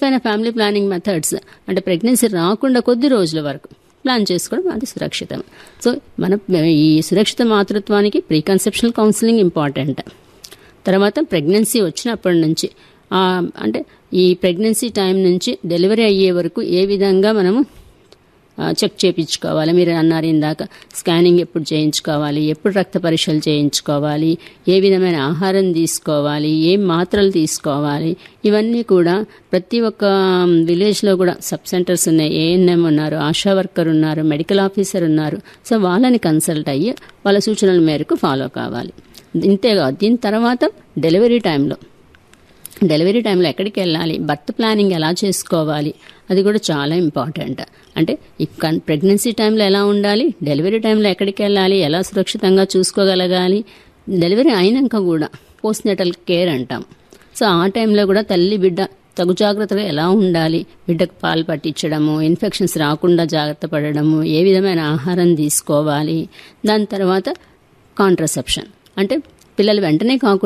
చెప్పిన family planning methods అంటే pregnancy రాకుండా కొద్ది రోజుల వరకు ప్లాన్ చేసుకోవడం అది సురక్షితం సో మన ఈ సురక్షిత మాతృత్వానికి ప్రీ కన్సెప్షనల్ కౌన్సిలింగ్ ఇంపార్టెంట్ తర్వాత ప్రెగ్నెన్సీ వచ్చినప్పటి నుంచి ఆ, అంటే ఈ ప్రెగ్నెన్సీ టైం నుంచి డెలివరీ అయ్యే వరకు ఏ విధంగా మనము ఆ, చెక్ చేయించుకోవాలి మీరు అన్నారు ఇందాక స్కానింగ్ ఎప్పుడు చేయించుకోవాలి ఎప్పుడు రక్త పరీక్షలు చేయించుకోవాలి ఏ విధమైన ఆహారం తీసుకోవాలి ఏం మాత్రలు తీసుకోవాలి ఇవన్నీ కూడా ప్రతి ఒక్క విలేజ్లో కూడా సబ్ సెంటర్స్ ఉన్నాయి ఏఎన్ఎం ఉన్నారు ఆశా వర్కర్ ఉన్నారు మెడికల్ ఆఫీసర్ ఉన్నారు సో వాళ్ళని కన్సల్ట్ అయ్యి వాళ్ళ సూచనల మేరకు ఫాలో కావాలి ఇంతేకాదు దీని తర్వాత డెలివరీ టైంలో డెలివరీ టైంలో ఎక్కడికి వెళ్ళాలి బర్త్ ప్లానింగ్ ఎలా చేసుకోవాలి అది కూడా చాలా ఇంపార్టెంట్ అంటే ఈ కన్ ప్రెగ్నెన్సీ టైంలో ఎలా ఉండాలి డెలివరీ టైంలో ఎక్కడికి వెళ్ళాలి ఎలా సురక్షితంగా చూసుకోగలగాలి డెలివరీ అయినాక కూడా పోస్ట్ నెటల్ కేర్ అంటాం సో ఆ టైంలో కూడా తల్లి బిడ్డ తగు జాగ్రత్తగా ఎలా ఉండాలి బిడ్డకు పాలు పట్టించడము ఇన్ఫెక్షన్స్ రాకుండా జాగ్రత్త పడడము ఏ విధమైన ఆహారం తీసుకోవాలి దాని తర్వాత కాంట్రసెప్షన్ అంటే పిల్లలు వెంటనే కాకుండా